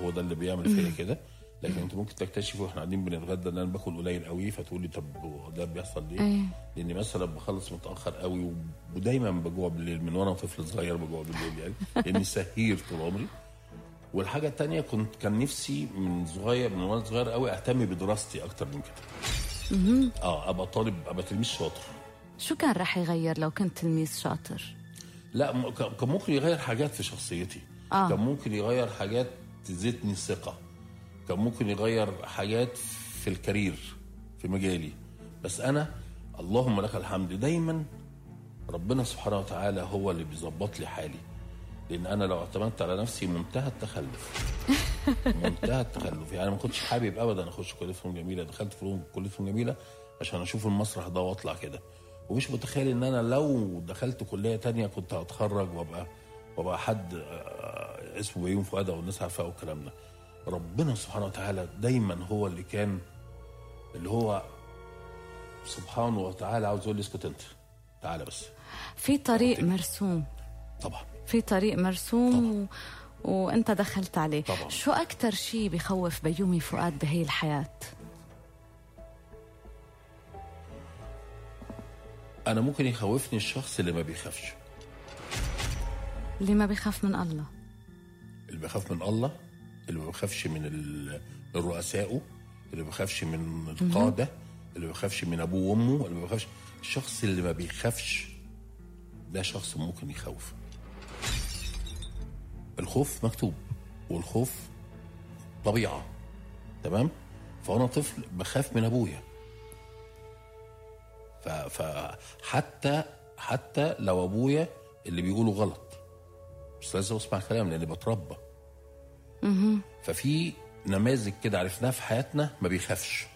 هو ده اللي بيعمل فيا كده لكن انت ممكن تكتشفي واحنا قاعدين بنتغدى ان انا باكل قليل قوي فتقولي طب هو ده بيحصل ليه؟ أيوة. لاني مثلا بخلص متاخر قوي و- ودايما بجوع بالليل من وانا طفل صغير بجوع بالليل يعني لاني سهير طول عمري والحاجه التانية كنت كان نفسي من صغير من وانا صغير قوي اهتم بدراستي اكتر من كده اه ابقى طالب ابقى تلميذ شاطر شو كان رح يغير لو كنت تلميذ شاطر لا م- كان كان ممكن يغير حاجات في شخصيتي آه. كان ممكن يغير حاجات تزيدني الثقة كان ممكن يغير حاجات في الكارير في مجالي بس أنا اللهم لك الحمد دايما ربنا سبحانه وتعالى هو اللي بيظبط لي حالي لأن أنا لو اعتمدت على نفسي منتهى التخلف منتهى التخلف يعني ما كنتش حابب ابدا اخش كليه فنون جميله دخلت فنون كليه فنون جميله عشان اشوف المسرح ده واطلع كده ومش متخيل ان انا لو دخلت كليه تانية كنت هتخرج وابقى وابقى حد آه، اسمه بيوم فؤاد والناس عارفاه والكلام ده ربنا سبحانه وتعالى دايما هو اللي كان اللي هو سبحانه وتعالى عاوز يقول لي اسكت انت تعالى بس في طريق أوكي. مرسوم طبعا في طريق مرسوم و... وانت دخلت عليه طبعاً. شو اكثر شيء بخوف بيومي فؤاد بهي الحياه انا ممكن يخوفني الشخص اللي ما بيخافش اللي ما بيخاف من الله اللي بيخاف من الله اللي ما بيخافش من ال- الرؤسائه اللي ما بيخافش من القاده اللي ما بيخافش من ابوه وامه اللي ما بيخافش الشخص اللي ما بيخافش ده شخص ممكن يخوف الخوف مكتوب والخوف طبيعه تمام فانا طفل بخاف من ابويا ف- فحتى حتى لو ابويا اللي بيقوله غلط بس لازم اسمع كلام لاني بتربى ففي نماذج كده عرفناها في حياتنا ما بيخافش